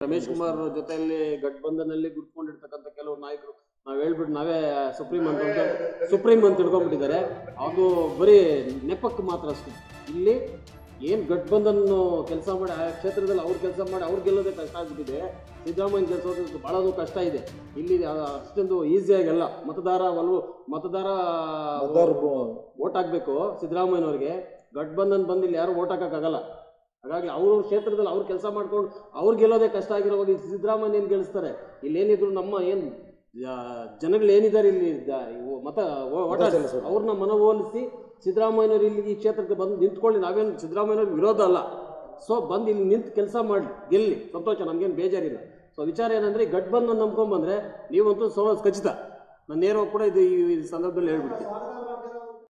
ರಮೇಶ್ ಕುಮಾರ್ ಜೊತೆಯಲ್ಲಿ ಗಠಬಂಧನಲ್ಲಿ ಗುಡ್ಕೊಂಡಿರ್ತಕ್ಕಂಥ ಕೆಲವು ನಾಯಕರು ನಾವ್ ಹೇಳ್ಬಿಟ್ಟು ನಾವೇ ಸುಪ್ರೀಂ ಅಂತ ಅಂತ- ಸುಪ್ರೀಂ ಅಂತ ತಿಳ್ಕೊಂಡ್ಬಿಟ್ಟಿದ್ದಾರೆ ಅದು ಬರೀ ನೆಪಕ್ಕೆ ಮಾತ್ರ ಅಷ್ಟೇ ಇಲ್ಲಿ ಏನ್ ಗಠಬಂಧನ್ ಕೆಲಸ ಮಾಡಿ ಆ ಕ್ಷೇತ್ರದಲ್ಲಿ ಅವ್ರು ಕೆಲಸ ಮಾಡಿ ಅವ್ರು ಗೆಲ್ಲೋದೇ ಕಷ್ಟ ಆಗ್ಬಿಟ್ಟಿದೆ ಸಿದ್ದರಾಮಯ್ಯ ಗೆಲ್ಸೋದು ಬಹಳದು ಕಷ್ಟ ಇದೆ ಇಲ್ಲಿ ಆ- ಅಷ್ಟೊಂದು ಈಸಿಯಾಗೆಲ್ಲ ಮತದಾರ ಒಲವು ಮತದಾರ ಓಟ್ ಹಾಕ್ಬೇಕು ಸಿದ್ದರಾಮಯ್ಯನವ್ರಿಗೆ ಗಠಬಂಧನ್ ಬಂದು ಇಲ್ಲಿ ಯಾರು ಓಟ್ ಹಾಕಕ್ಕಾಗಲ್ಲ ಹಾಗಾಗಿ ಅವ್ರ ಕ್ಷೇತ್ರದಲ್ಲಿ ಅವ್ರು ಕೆಲಸ ಮಾಡ್ಕೊಂಡು ಅವ್ರು ಗೆಲ್ಲೋದೇ ಕಷ್ಟ ಆಗಿರೋವಾಗ ಈ ಸಿದ್ದರಾಮಯ್ಯ ಏನು ಗೆಲ್ಲಿಸ್ತಾರೆ ಇಲ್ಲಿ ಏನಿದ್ರು ನಮ್ಮ ಏನು ಜನಗಳು ಏನಿದ್ದಾರೆ ಇಲ್ಲಿ ದ- ಇವು ಮತ ವೋಟರ್ಸ್ ಅವ್ರನ್ನ ಮನವೊಲಿಸಿ ಸಿದ್ದರಾಮಯ್ಯನವ್ರು ಇಲ್ಲಿ ಈ ಕ್ಷೇತ್ರಕ್ಕೆ ಬಂದು ನಿಂತ್ಕೊಳ್ಳಿ ನಾವೇನು ಸಿದ್ದರಾಮಯ್ಯನವ್ರ ವಿರೋಧ ಅಲ್ಲ ಸೊ ಬಂದು ಇಲ್ಲಿ ನಿಂತು ಕೆಲಸ ಮಾಡಿ ಗೆಲ್ಲಿ ಸಂತೋಷ ನಮ್ಗೇನು ಬೇಜಾರಿಲ್ಲ ಸೊ ವಿಚಾರ ಏನಂದ್ರೆ ಈ ಗಠಬಂಧನ್ ನಂಬ್ಕೊಂಡ್ಬಂದ್ರೆ ನೀವಂತೂ ಸೋ ಖಚಿತ ನಾನು ನೇರವಾಗಿ ಕೂಡ ಇದು ಈ ಸಂದರ್ಭದಲ್ಲಿ ಹೇಳ್ಬಿಡ್ತೀನಿ